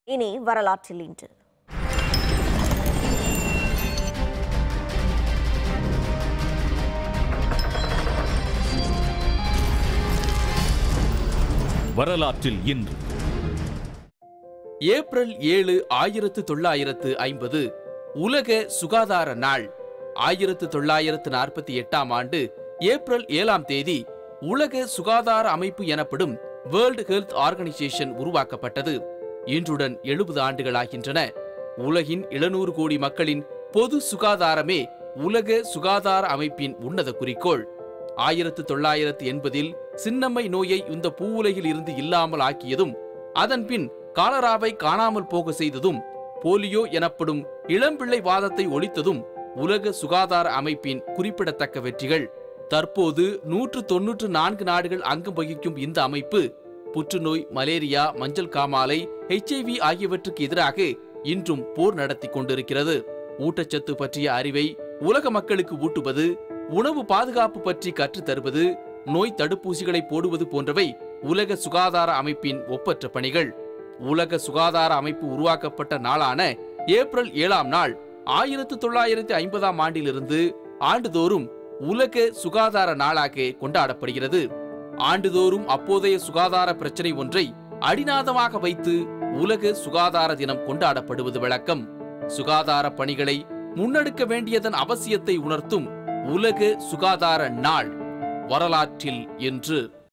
இனி வரலாற்றில் இன்று வரலாற்றில் இன்று ஏப்ரல் ஏழு ஆயிரத்து தொள்ளாயிரத்து ஐம்பது உலக சுகாதார நாள் ஆயிரத்து தொள்ளாயிரத்து நாற்பத்தி எட்டாம் ஆண்டு ஏப்ரல் ஏழாம் தேதி உலக சுகாதார அமைப்பு எனப்படும் வேர்ல்டு ஹெல்த் ஆர்கனைசேஷன் உருவாக்கப்பட்டது இன்றுடன் எழுபது ஆண்டுகளாகின்றன உலகின் எழுநூறு கோடி மக்களின் பொது சுகாதாரமே உலக சுகாதார அமைப்பின் உன்னத குறிக்கோள் ஆயிரத்து தொள்ளாயிரத்து எண்பதில் சின்னம்மை நோயை இந்த பூவுலகில் இருந்து இல்லாமல் ஆக்கியதும் அதன் பின் காலராவை காணாமல் போக செய்ததும் போலியோ எனப்படும் இளம்பிள்ளை வாதத்தை ஒழித்ததும் உலக சுகாதார அமைப்பின் குறிப்பிடத்தக்க வெற்றிகள் தற்போது நூற்று தொன்னூற்று நான்கு நாடுகள் அங்கம் வகிக்கும் இந்த அமைப்பு புற்றுநோய் மலேரியா மஞ்சள் காமாலை ஹெச்ஐவி ஆகியவற்றுக்கு எதிராக இன்றும் போர் நடத்தி கொண்டிருக்கிறது ஊட்டச்சத்து பற்றிய அறிவை உலக மக்களுக்கு ஊட்டுவது உணவு பாதுகாப்பு பற்றி கற்றுத் தருவது நோய் தடுப்பூசிகளை போடுவது போன்றவை உலக சுகாதார அமைப்பின் ஒப்பற்ற பணிகள் உலக சுகாதார அமைப்பு உருவாக்கப்பட்ட நாளான ஏப்ரல் ஏழாம் நாள் ஆயிரத்து தொள்ளாயிரத்து ஐம்பதாம் ஆண்டிலிருந்து ஆண்டுதோறும் உலக சுகாதார நாளாக கொண்டாடப்படுகிறது ஆண்டுதோறும் அப்போதைய சுகாதார பிரச்சனை ஒன்றை அடிநாதமாக வைத்து உலக சுகாதார தினம் கொண்டாடப்படுவது வழக்கம் சுகாதார பணிகளை முன்னெடுக்க வேண்டியதன் அவசியத்தை உணர்த்தும் உலக சுகாதார நாள் வரலாற்றில் என்று